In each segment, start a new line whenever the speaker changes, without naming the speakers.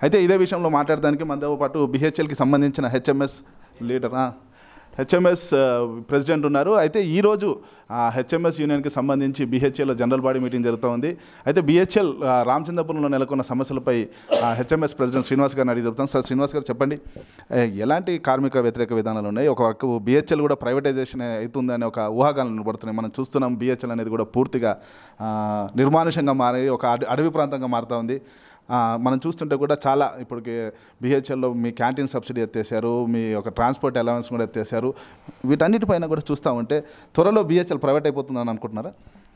అయితే ఇదే విషయంలో మాట్లాడడానికి మనతో పాటు బిహెచ్ఎల్కి సంబంధించిన హెచ్ఎంఎస్ లీడర్ హెచ్ఎంఎస్ ప్రెసిడెంట్ ఉన్నారు అయితే ఈరోజు హెచ్ఎంఎస్ యూనియన్కి సంబంధించి బిహెచ్ఎల్ జనరల్ బాడీ మీటింగ్ జరుగుతూ ఉంది అయితే బిహెచ్ఎల్ రామచంద్రపురంలో నెలకొన్న సమస్యలపై హెచ్ఎంఎస్ ప్రెసిడెంట్ శ్రీనివాస్ గారిని అడిగి చెప్తాం సార్ శ్రీనివాస్ గారు చెప్పండి ఏ, ఎలాంటి కార్మిక వ్యతిరేక విధానాలు ఉన్నాయి ఒక వరకు బిహెచ్ఎల్ కూడా ప్రైవేటైజేషన్ అవుతుందనే ఒక ఊహాగానాలు నిలబడుతున్నాయి మనం చూస్తున్నాం బిహెచ్ఎల్ అనేది కూడా పూర్తిగా ఆ, నిర్మానుషంగా మారి ఒక అడ- అడవి ప్రాంతంగా మారుతూ ఉంది ఆ, మనం చూస్తుంటే కూడా చాలా ఇప్పటికి బిహెచ్ఎల్లో మీ క్యాంటీన్ సబ్సిడీ ఎత్తేసారు మీ ఒక ట్రాన్స్పోర్ట్ అలవెన్స్ కూడా ఎత్తేసారు వీటన్నిటిపైన కూడా చూస్తూ ఉంటే త్వరలో బిహెచ్ఎల్ ప్రైవేట్ అయిపోతుందని అనుకుంటున్నారా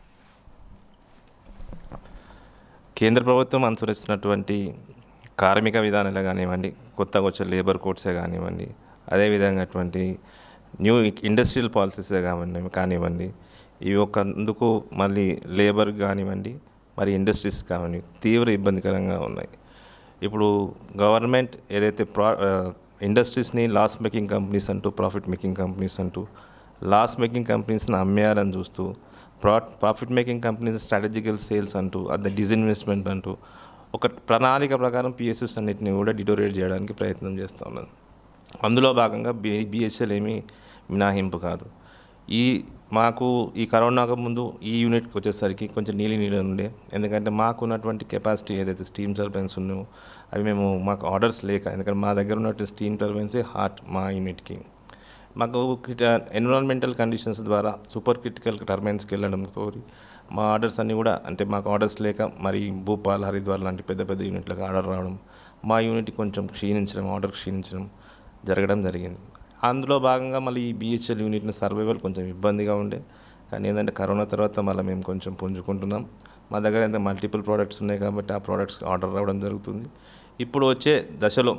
కేంద్ర ప్రభుత్వం అనుసరిస్తున్నటువంటి కార్మిక విధానాలే కానివ్వండి కొత్తగా వచ్చే లేబర్ కోడ్సే కానివ్వండి అదేవిధంగా అటువంటి న్యూ ఇండస్ట్రియల్ పాలసీసే కానివ్వండి కానివ్వండి ఇవి ఒకందుకు మళ్ళీ లేబర్ కానివ్వండి మరి ఇండస్ట్రీస్ కానివ్వండి తీవ్ర ఇబ్బందికరంగా ఉన్నాయి ఇప్పుడు గవర్నమెంట్ ఏదైతే ప్రా ఇండస్ట్రీస్ని లాస్ మేకింగ్ కంపెనీస్ అంటూ ప్రాఫిట్ మేకింగ్ కంపెనీస్ అంటూ లాస్ మేకింగ్ కంపెనీస్ని అమ్మేయాలని చూస్తూ ప్రా profit making companies strategical sales అంటూ అది డిజిన్వెస్ట్మెంట్ అంటూ ఒక ప్రణాళిక ప్రకారం పిఎస్యూస్ అన్నిటిని కూడా డిటోరేట్ చేయడానికి ప్రయత్నం చేస్తూ ఉన్నది అందులో భాగంగా బి బిహెచ్ఎల్ ఏమీ మినహాయింపు కాదు ఈ మాకు ఈ కరోనాకు ముందు ఈ యూనిట్కి వచ్చేసరికి కొంచెం నీలి నీళ్ళు ఉండే ఎందుకంటే మాకు ఉన్నటువంటి కెపాసిటీ ఏదైతే స్టీమ్ టర్బైన్స్ ఉన్నాయో అవి మేము మాకు ఆర్డర్స్ లేక ఎందుకంటే మా దగ్గర ఉన్నటువంటి స్టీమ్ టర్బైన్సే హార్ట్ మా యూనిట్కి మాకు ఎన్విరాన్మెంటల్ కండిషన్స్ ద్వారా సూపర్ క్రిటికల్ టర్బైన్స్కి వెళ్ళడంతో మా ఆర్డర్స్ అన్నీ కూడా అంటే మాకు ఆర్డర్స్ లేక మరి భూపాల్ హరిద్వార్ లాంటి పెద్ద పెద్ద యూనిట్లకు ఆర్డర్ రావడం మా యూనిట్ కొంచెం క్షీణించడం ఆర్డర్ క్షీణించడం జరగడం జరిగింది అందులో భాగంగా మళ్ళీ ఈ బిహెచ్ఎల్ యూనిట్ని సర్వైవల్ కొంచెం ఇబ్బందిగా ఉండే కానీ ఏంటంటే కరోనా తర్వాత మళ్ళీ మేము కొంచెం పుంజుకుంటున్నాం మా దగ్గర ఎంత మల్టిపుల్ ప్రోడక్ట్స్ ఉన్నాయి కాబట్టి ఆ ప్రోడక్ట్స్ ఆర్డర్ రావడం జరుగుతుంది ఇప్పుడు వచ్చే దశలో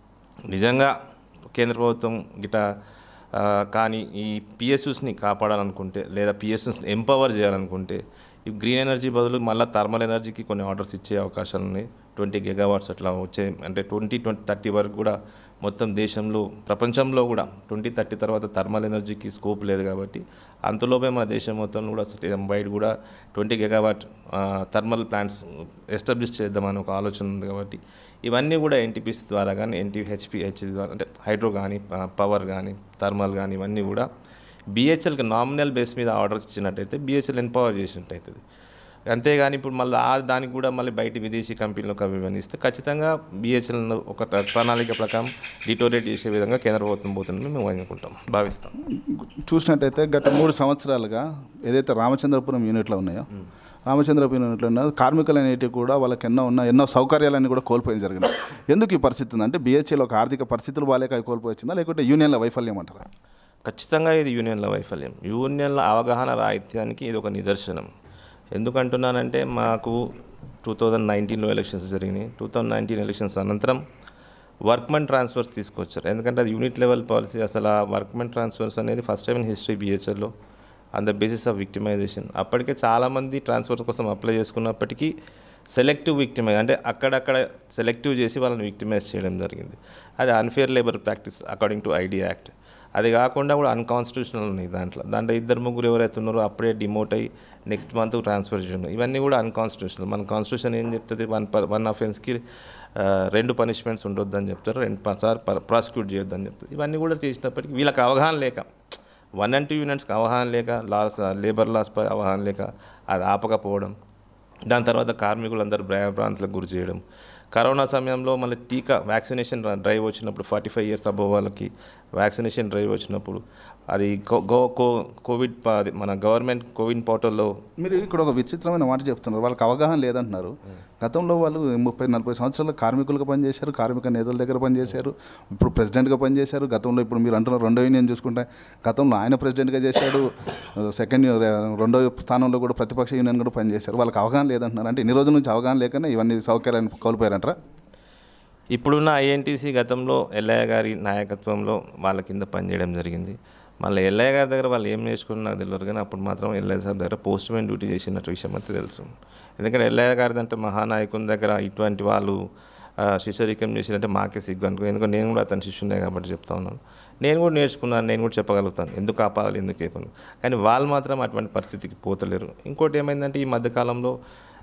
నిజంగా కేంద్ర ప్రభుత్వం గిట ఆ, కానీ ఈ పిఎస్యూస్ని కాపాడాలనుకుంటే లేదా పిఎస్యూస్ని ఎంపవర్ చేయాలనుకుంటే ఈ గ్రీన్ ఎనర్జీ బదులు మళ్ళీ థర్మల్ ఎనర్జీకి కొన్ని ఆర్డర్స్ ఇచ్చే అవకాశాలు ఉన్నాయి ట్వంటీ గిగావాట్స్ అట్లా వచ్చే అంటే ట్వంటీ ట్వంటీ థర్టీ వరకు కూడా మొత్తం దేశంలో ప్రపంచంలో కూడా ట్వంటీ థర్టీ తర్వాత థర్మల్ ఎనర్జీకి స్కోప్ లేదు కాబట్టి అంతలోపే మన దేశం మొత్తం కూడా బయట కూడా twenty gigawatt thermal plants establish చేద్దామని ఒక ఆలోచన ఉంది కాబట్టి ఇవన్నీ కూడా ఎన్టీపీసీ ద్వారా కానీ ఎన్టీ హెచ్పిహెచ్ ద్వారా అంటే హైడ్రో కానీ పవర్ కానీ థర్మల్ కానీ ఇవన్నీ కూడా బిహెచ్ఎల్కి నామినల్ బేస్ మీద ఆర్డర్ ఇచ్చినట్టయితే బిహెచ్ఎల్ ఎంపవర్ చేసినట్టు అవుతుంది అంతేగాని ఇప్పుడు మళ్ళీ ఆ దానికి కూడా మళ్ళీ బయట విదేశీ కంపెనీలకు అవి ఇవన్నీ ఇస్తే ఖచ్చితంగా బిహెచ్ఎల్ ఒక ప్రణాళిక ప్రకారం డిటోరేట్ చేసే విధంగా కేంద్ర ప్రభుత్వం పోతుందని మేము అనుకుంటాం భావిస్తాం
చూసినట్టయితే గత మూడు సంవత్సరాలుగా ఏదైతే రామచంద్రపురం యూనిట్లో ఉన్నాయో రామచంద్రపురం యూనిట్లో ఉన్న కార్మికులు అనేటివి కూడా వాళ్ళకి ఎన్నో ఉన్న ఎన్నో సౌకర్యాలన్నీ కూడా కోల్పోయి జరిగినాయి ఎందుకు ఈ పరిస్థితి ఉంది అంటే బిహెచ్ఎల్ ఒక ఆర్థిక పరిస్థితులు బాలేక అవి కోల్పోయిందా లేకుంటే యూనియన్ల వైఫల్యం అంటారా
ఖచ్చితంగా ఇది యూనియన్ల వైఫల్యం యూనియన్ల అవగాహన రాహిత్యానికి ఇది ఒక నిదర్శనం ఎందుకంటున్నానంటే మాకు టూ థౌజండ్ నైన్టీన్లో ఎలక్షన్స్ జరిగినాయి టూ థౌజండ్ నైన్టీన్ ఎలక్షన్స్ అనంతరం వర్క్మెన్ ట్రాన్స్ఫర్స్ తీసుకొచ్చారు ఎందుకంటే అది యూనిట్ లెవెల్ పాలసీ అసలు ఆ వర్క్మెన్ ట్రాన్స్ఫర్స్ అనేది ఫస్ట్ టైం ఇన్ హిస్టరీ బిహెచ్ఎల్లో on the basis of victimisation అప్పటికే చాలామంది ట్రాన్స్ఫర్ కోసం అప్లై చేసుకున్నప్పటికీ సెలెక్టివ్ విక్టిమైజ్ అంటే అక్కడక్కడ సెలెక్టివ్ చేసి వాళ్ళని విక్టిమైజ్ చేయడం జరిగింది అది unfair labour practice according to I D act కాకుండా కూడా అన్కాన్స్టిట్యూషనల్ ఉన్నాయి దాంట్లో దాంట్లో ఇద్దరు ముగ్గురు ఎవరైతే ఉన్నారో అప్పుడే డిమోట్ అయ్యి నెక్స్ట్ మంత్ ట్రాన్స్ఫర్ చేయడం ఇవన్నీ కూడా అన్కాన్స్టిట్యూషనల్ మన కాన్స్టిట్యూషన్ ఏం చెప్తుంది వన్ వన్ అఫెన్స్కి రెండు పనిష్మెంట్స్ ఉండొద్దని చెప్తారు రెండు సార్ ప్రాసిక్యూట్ చేయొద్దని చెప్తారు ఇవన్నీ కూడా చేసినప్పటికీ వీళ్ళకి అవగాహన లేక వన్ అండ్ టూ యూనిట్స్కి అవగాహన లేక లాస్ లేబర్ లాస్ పై అవగాహన లేక అది ఆపకపోవడం దాని తర్వాత కార్మికులందరూ భయభ్రాంతులకు గురి చేయడం కరోనా సమయంలో మళ్ళీ టీకా వ్యాక్సినేషన్ డ్రైవ్ వచ్చినప్పుడు ఫార్టీ ఫైవ్ ఇయర్స్ అబోవ్ వాళ్ళకి వ్యాక్సినేషన్ డ్రైవ్ వచ్చినప్పుడు అది కో గో కో కోవిడ్ ప- అది మన గవర్నమెంట్ కోవిన్ పోర్టల్లో
మీరు ఇక్కడ ఒక విచిత్రమైన మాట చెప్తున్నారు వాళ్ళకి అవగాహన లేదంటున్నారు గతంలో వాళ్ళు ముప్పై నలభై సంవత్సరాలు కార్మికులుగా పనిచేశారు కార్మిక నేతల దగ్గర పనిచేశారు ఇప్పుడు ప్రెసిడెంట్గా పనిచేశారు గతంలో ఇప్పుడు మీరు అంటున్నారు రెండో యూనియన్ చూసుకుంటే గతంలో ఆయన ప్రెసిడెంట్గా చేశాడు సెకండ్ రెండో స్థానంలో కూడా ప్రతిపక్ష యూనియన్ కూడా పనిచేశారు వాళ్ళకి అవగాహన లేదంటున్నారు అంటే ఇన్ని రోజుల నుంచి అవగాహన లేకనే ఇవన్నీ సౌకర్యాలను కోల్పోయారంటారా
ఇప్పుడున్న ఐఎన్టీసీ గతంలో ఎల్లయ్య గారి నాయకత్వంలో వాళ్ళ కింద పనిచేయడం జరిగింది మళ్ళీ ఎల్లయ్య గారి దగ్గర వాళ్ళు ఏం నేర్చుకున్నా నాకు తెలియదు కానీ అప్పుడు మాత్రం ఎల్లయ్య సార్ దగ్గర పోస్ట్ మ్యాన్ డ్యూటీ చేసినట్టు విషయం అయితే తెలుసు ఎందుకంటే ఎల్లయ్య గారిది అంటే మహానాయకుని దగ్గర ఇటువంటి వాళ్ళు ఆ, శిష్యరికం చేసినట్టే మాకే సిగ్గు అనుకో ఎందుకంటే నేను కూడా అతని శిష్యునే కాబట్టి చెప్తా ఉన్నాను నేను కూడా నేర్చుకున్నాను నేను కూడా చెప్పగలుగుతాను ఎందుకు ఆపాలి ఎందుకు ఏపను కానీ వాళ్ళు మాత్రం అటువంటి పరిస్థితికి పోతలేరు ఇంకోటి ఏమైందంటే ఈ మధ్యకాలంలో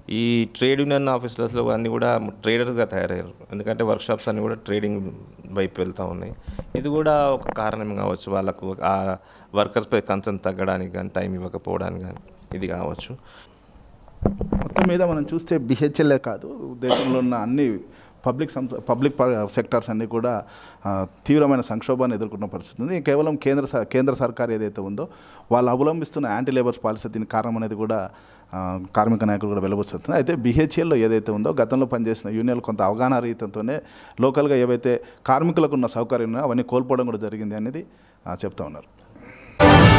ఈ ట్రేడ్ యూనియన్ ఆఫీసర్స్లో అన్నీ కూడా ట్రేడర్స్గా తయారయ్యారు ఎందుకంటే వర్క్షాప్స్ అన్నీ కూడా ట్రేడింగ్ వైపు వెళ్తూ ఉన్నాయి ఇది కూడా ఒక కారణం కావచ్చు వాళ్ళకు ఆ వర్కర్స్పై కన్సర్న్ తగ్గడానికి కానీ టైం ఇవ్వకపోవడానికి కానీ ఇది కావచ్చు
మొత్తం మీద మనం చూస్తే బిహెచ్ఎల్ఏ కాదు దేశంలో ఉన్న అన్ని పబ్లిక్ సంస్థ పబ్లిక్ సెక్టార్స్ అన్నీ కూడా ఆ, తీవ్రమైన సంక్షోభాన్ని ఎదుర్కొన్న పరిస్థితి ఉంది కేవలం కేంద్ర స- కేంద్ర సర్కార్ ఏదైతే ఉందో వాళ్ళు అవలంబిస్తున్న యాంటీ లేబర్స్ పాలసీ దీనికి కారణం అనేది కూడా ఆ, కార్మిక నాయకులు కూడా వెలువడుతుంది అయితే బిహెచ్ఎల్లో ఏదైతే ఉందో గతంలో పనిచేసిన యూనియన్లు కొంత అవగాహన రహితంతోనే లోకల్గా ఏవైతే కార్మికులకు ఉన్న సౌకర్యం ఉన్నాయో అవన్నీ కోల్పోవడం కూడా జరిగింది అనేది ఆ, చెప్తా ఉన్నారు